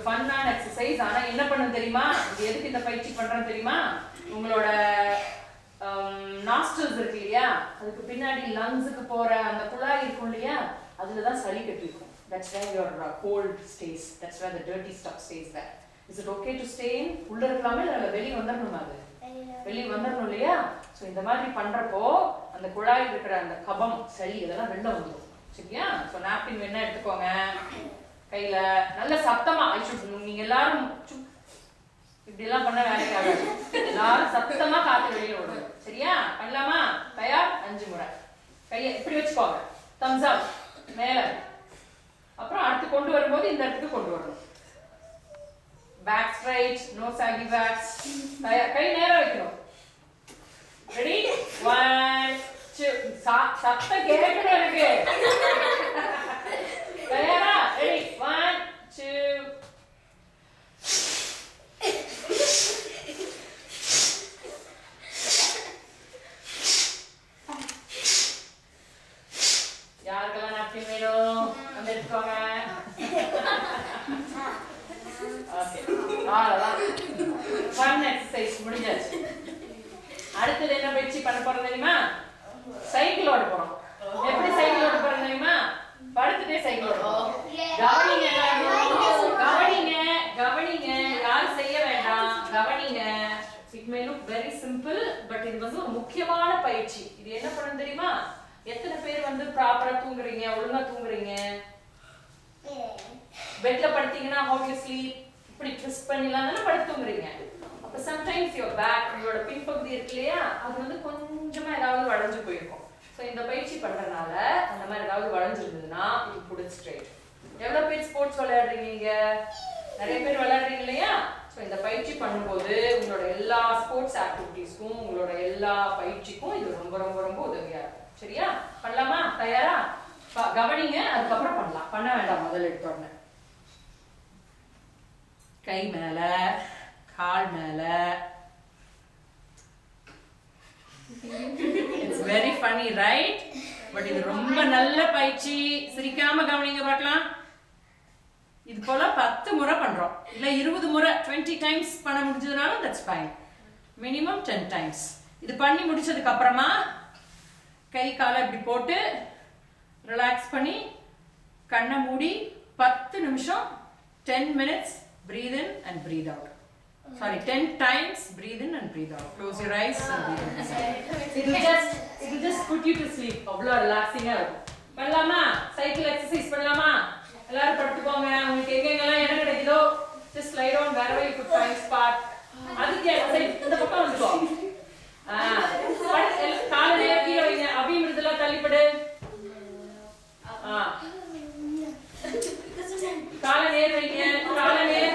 ஃபன்னான exercise ஆனா என்ன பண்ணும் தெரியுமா இது எதுக்கு இந்த பயிற்சி பண்றோம் தெரியுமா உங்களோட நாஸ்டல்ஸ் இருக்கு இல்லையா அதுக்கு பின்னாடி லங்ஸுக்கு போற அந்த குழாய் இருக்கும் இல்லையா அதுல தான் சளி கட்டிருக்கும் that's where your cold stays that's where the dirty stuff stays there is it okay to stay in உள்ள இருக்கலாமே இல்லை வெளியே வந்துடணுமா அது வெளியே வந்துடணும் இல்லையா ஸோ இந்த மாதிரி பண்றப்போ அந்த குழாயில் இருக்கிற அந்த கபம் சளி இதெல்லாம் வெளில வந்துடும் சரியா ஸோ நாப்கின் வேணா எடுத்துக்கோங்க கையில நல்ல சத்தமா ஐ ஷுட் நீங்க எல்லாரும் சு- இப்படி எல்லாம் பண்ண வேலைக்கு ஆகாது எல்லாரும் சத்தமா காத்து வெளியில விடுங்க சரியா பண்ணலாமா தயார் அஞ்சு முறை கையை இப்படி வச்சுக்கோங்க தம்ஸ் அப் மேல அப்புறம் அடுத்து கொண்டு வரும்போது இந்த இடத்துக்கு கொண்டு வரணும் back straight no saggy backs கை நேரா வைக்கணும் ரெடி ஒன் டூ சத்தம் கேட்கணும் எனக்கு தயாரா ரெடி ஒன் டூ யாருக்கெல்லாம் நாப்கின் வேணும் வந்து எடுத்துக்கோங்க ஓகே அவ்வளோதான் ஃபன் எக்ஸசைஸ் முடிஞ்சாச்சு அடுத்தது என்ன பயிற்சி பண்ண போறோம் தெரியுமா சைக்கிள் ஓட போறோம் எப்படி சைக்கிள் ஓட போறோம் தெரியுமா படுத்துட்டே சைக்கிள் ஓட போறோம் கவனிங்க எல்லாரும். கவனிங்க கவனிங்க யாரும் செய்ய வேண்டாம் கவனிங்க it may look very simple but இது வந்து ஒரு முக்கியமான பயிற்சி இது என்ன பண்ணும் தெரியுமா எத்தனை பேர் வந்து ப்ராப்பரா தூங்குறீங்க ஒழுங்கா தூங்குறீங்க பெட்ல படுத்தீங்கன்னா how you sleep இப்படி ட்விஸ்ட் பண்ணிலாம் தானே படுத்து தூங்குறீங்க அப்ப சம்டைம்ஸ் யுவர் பேக் உங்களோட பின்பகுதி இருக்கு இல்லையா அது வந்து கொஞ்சமா ஏதாவது வளைஞ்சு போயிருக்கும் ஸோ இந்த பயிற்சி பண்றதுனால அந்த மாதிரி ஏதாவது வளைஞ்சிருந்ததுன்னா இது புட் ஸ்ட்ரைட் எவ்வளவு பேர் ஸ்போர்ட்ஸ் விளையாடுறீங்க நீங்க நிறைய பேர் விளையாடுறீங்க இல்லையா ஸோ இந்த பயிற்சி பண்ணும்போது உங்களோட எல்லா ஸ்போர்ட்ஸ் ஆக்டிவிட்டீஸ்க்கும் உங்களோட எல்லா பயிற்சிக்கும் இது ரொம்ப ரொம்ப ரொம்ப உதவியா இருக்கும் சரியா பண்ணலாமா தயாரா ப- கவனிங்க அதுக்கப்புறம் பண்ணலாம் பண்ண வேண்டாம் முதல்ல எடுத்த உடனே கை மேல கால் மேல it's very funny right but இது ரொம்ப நல்ல பயிற்சி சிரிக்காம கவனிங்க பார்க்கலாம் இது போல பத்து முறை பண்றோம் இல்ல இருபது முறை டுவெண்ட்டி டைம்ஸ் பண்ண முடிஞ்சதுனாலும் that's fine minimum ten times இது பண்ணி முடிச்சதுக்கு அப்புறமா கை காலை இப்படி போட்டு ரிலாக்ஸ் பண்ணி கண்ணை மூடி பத்து நிமிஷம் ten minutes breathe in and breathe out sorry ten times breathe in and breathe out close your eyes and breathe in it will just it will just put you to sleep அவ்வளோ ரிலாக்ஸிங்கா இருக்கும் பண்ணலாமா cycle exercise பண்ணலாமா எல்லாரும் படுத்துக்கோங்க உங்களுக்கு எங்கெங்கெல்லாம் இடம் கிடைக்குதோ just lie down wherever you could find spot அதுக்கு exercise இந்த பக்கம் வந்துக்கோ ஆ, படு- எல்- காலை நேரா கீழே வைங்க அபி மிருதுலா தள்ளிப்படு ஆ. காலை நேர் வைங்க காலை நேர்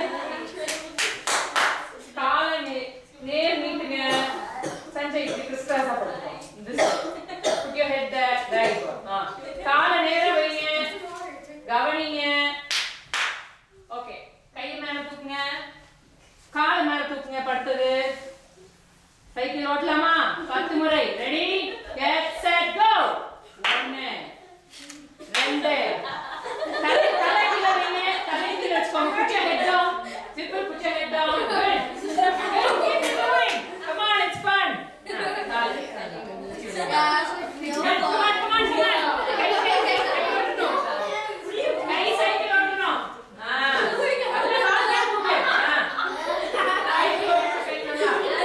காலை நே- நேர் நீட்டுங்க சஞ்சய் இப்படி கிறிஸ்டாஸா படுத்துக்கோ This way. Put your head there. There you go. ஆ. காலை நேரா வைங்க கவனிங்க ஓகே கையை மேல தூக்குங்க காலை மேல தூக்குங்க படுத்தது சைக்கிள் ஓட்டலாமா பத்து முறை ரெடி கெட் செட் கோ ஒன்னு ரெண்டு தலை தலை கீழ வைங்க தலை கீழ வச்சுக்கோங்க put your head down zipper put your head down good good keep it going come on it's fun காலு come on come on come on கை கை கை கை ஓட்டணும் கை சைக்கிள் ஓட்டணும் ஆ நல்ல கால் மேல தூக்கு ஆ சைக்கிள் ஓட்டணும் சைக்கிள்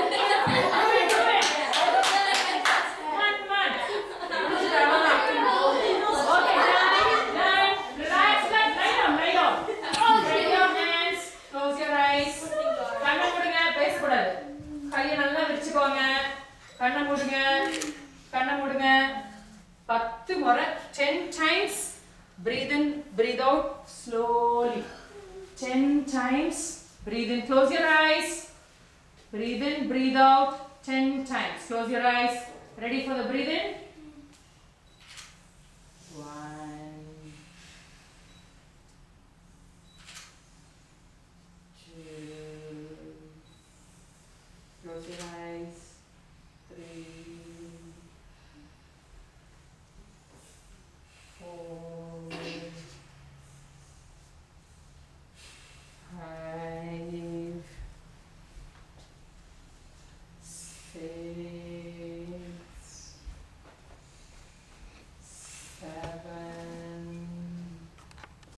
கண்ணை மூடுங்க கண்ணை மூடுங்க பத்து முறை ten times breathe in breathe out slowly 10 times breathe in close your eyes Breathe in, breathe out 10 times. Close your eyes. Ready for the breathe in?